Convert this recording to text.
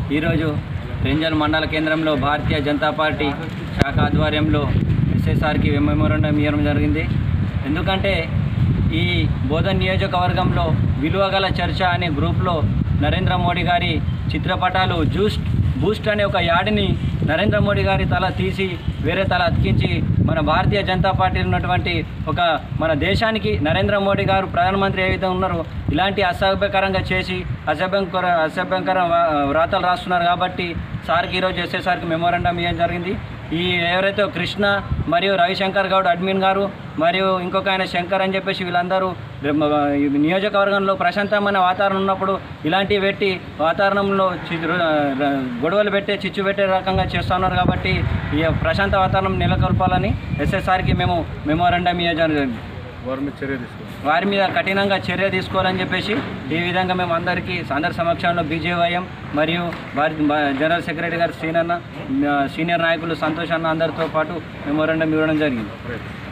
ఈరోజు రేంజల్ మండల కేంద్రంలో భారతీయ జనతా పార్టీ శాఖ ఆధ్వర్యంలో ఎస్ఎస్ఆర్కి మెమోరండం ఇవ్వడం జరిగింది ఎందుకంటే ఈ బోధన్ నియోజకవర్గంలో విలువగల చర్చ అనే గ్రూప్లో నరేంద్ర మోడీ గారి చిత్రపటాలు జూస్ట్ బూస్ట్ అనే ఒక యాడిని నరేంద్ర మోడీ గారి తల తీసి వేరే తల అతికించి మన భారతీయ జనతా పార్టీ ఉన్నటువంటి ఒక మన దేశానికి నరేంద్ర మోడీ గారు ప్రధానమంత్రి ఏవైతే ఉన్నారో ఇలాంటి అసభ్యకరంగా చేసి అసభ్యంకర అసభ్యంకర వా- వ్రాతలు రాస్తున్నారు కాబట్టి సార్కి ఈరోజు ఎస్ఎస్ఆర్కి మెమోరాండం ఇవ్వడం జరిగింది ఈ ఎవరైతే కృష్ణ మరియు రవిశంకర్ గౌడ్ అడ్మిన్ గారు మరియు ఇంకొక ఆయన శంకర్ అని చెప్పేసి వీళ్ళందరూ రేపు ఈ నియోజకవర్గంలో ప్రశాంతమైన వాతావరణం ఉన్నప్పుడు ఇలాంటివి పెట్టి వాతావరణంలో చి- ర- గొడవలు పెట్టే చిచ్చు పెట్టే రకంగా చేస్తున్నారు కాబట్టి ఈ ప్రశాంత వాతావరణం నెలకొల్పాలని ఎస్ఎస్ఆర్కి మేము మెమోరాండం ఇవ్వడం జరిగింది వారి మీద చర్య తీసుకోవాలి వారి మీద కఠినంగా చర్య తీసుకోవాలని చెప్పేసి ఈ విధంగా మేము అందరికీ అందరి సమక్షంలో బీజేవైఎం మరియు వారి బ- జనరల్ సెక్రటరీ గారు శ్రీనన్న ఆ, సీనియర్ నాయకులు సంతోష్ అన్న అందరితో పాటు మెమోరాండం ఇవ్వడం జరిగింది రైట్